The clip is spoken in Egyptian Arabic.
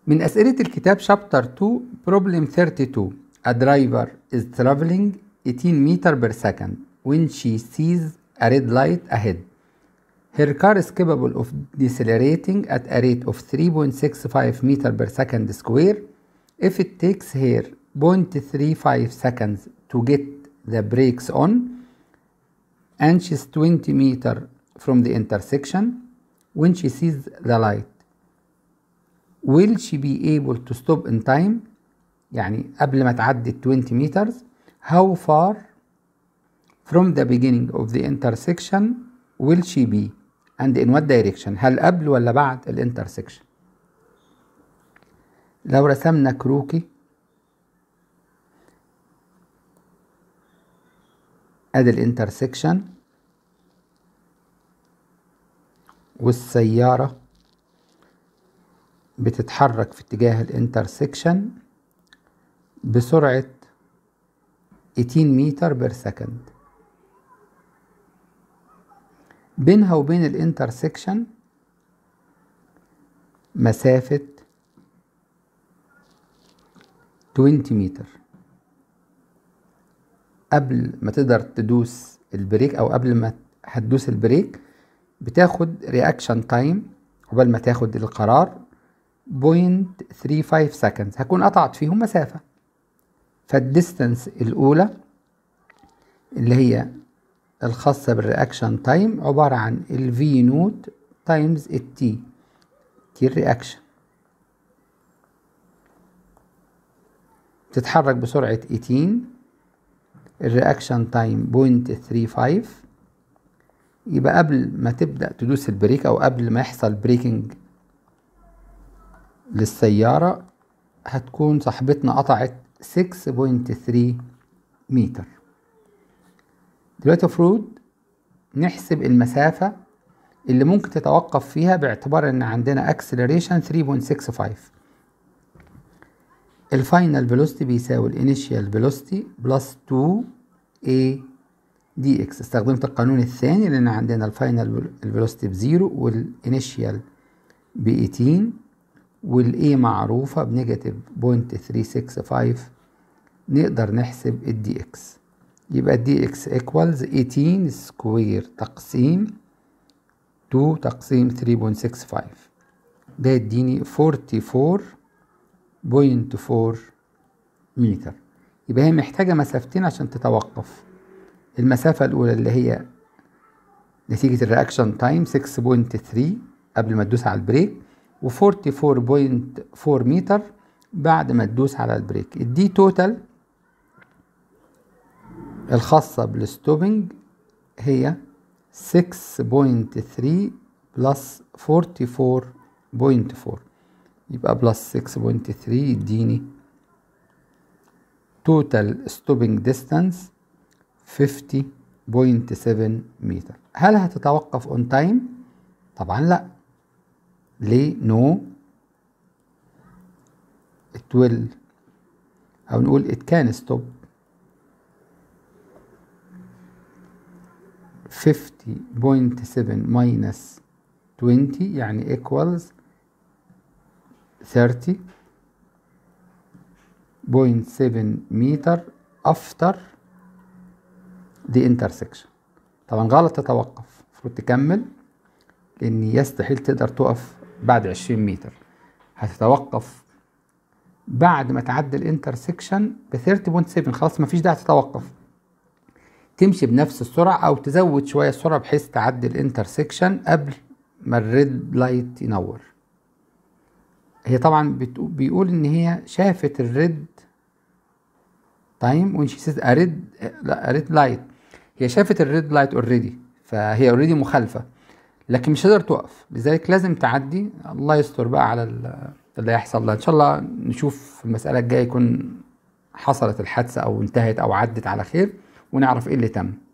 من أسئلة الكتاب شابتر 2 problem 32 A driver is traveling 18 meter per second when she sees a red light ahead. Her car is capable of decelerating at a rate of 3.65 meter per second square. If it takes her 0.35 seconds to get the brakes on and she's 20 meter from the intersection when she sees the light will she be able to stop in time يعني قبل ما تعدي 20 meters how far from the beginning of the intersection will she be and in what direction هل قبل ولا بعد الانترسكشن لو رسمنا كروكي ادي الانترسكشن والسيارة بتتحرك في اتجاه الانترسكشن بسرعة 18 متر بير سكند بينها وبين الانترسكشن مسافة 20 متر قبل ما تقدر تدوس البريك او قبل ما هتدوس البريك بتاخد رياكشن تايم قبل ما تاخد القرار 0.35 سكند هكون قطعت فيهم مسافة فالديستنس الأولى اللي هي الخاصة بالرياكشن تايم عبارة عن ال V نوت تايمز ال T تي الرياكشن تتحرك بسرعة 18 الرياكشن تايم 0.35 يبقى قبل ما تبدأ تدوس البريك أو قبل ما يحصل بريكنج للسيارة هتكون صاحبتنا قطعت 6.3 متر دلوقتي المفروض نحسب المسافة اللي ممكن تتوقف فيها باعتبار ان عندنا acceleration 3.65 الفاينل فيلوسيتي بيساوي الانيشيال فيلوسيتي بلس 2 a دي اكس استخدمت القانون الثاني لان عندنا الفاينل فيلوسيتي بزيرو والانيشيال ب 18 والاي معروفة بنيجاتيف بوينت 365 نقدر نحسب الدي اكس يبقى الدي اكس ايكوالز 18 سكوير تقسيم 2 تقسيم 3.65 ده يديني 44.4 متر يبقى هي محتاجة مسافتين عشان تتوقف المسافة الأولى اللي هي نتيجة الرياكشن تايم 6.3 قبل ما تدوس على البريك و 44.4 متر بعد ما تدوس على البريك الدي توتال الخاصة بالستوبنج هي 6.3 بلس 44.4 يبقى بلس 6.3 يديني توتال ستوبنج ديستانس 50.7 متر هل هتتوقف اون تايم طبعا لا ليه نو it will او نقول it can stop 50.7 minus 20 يعني equals 30.7 متر after the intersection طبعا غلط تتوقف المفروض تكمل لان يستحيل تقدر تقف بعد 20 متر هتتوقف بعد ما تعدي الانترسكشن ب 30.7 خلاص مفيش داعي تتوقف تمشي بنفس السرعة أو تزود شوية السرعة بحيث تعدي الانترسكشن قبل ما الريد لايت ينور هي طبعا بيقول إن هي شافت الريد تايم وين شي سيز اريد لا اريد لايت هي شافت الريد لايت اوريدي فهي اوريدي مخالفة لكن مش هتقدر توقف لذلك لازم تعدي الله يستر بقى على اللي هيحصل لها ان شاء الله نشوف المسألة الجاية يكون حصلت الحادثة او انتهت او عدت على خير ونعرف ايه اللي تم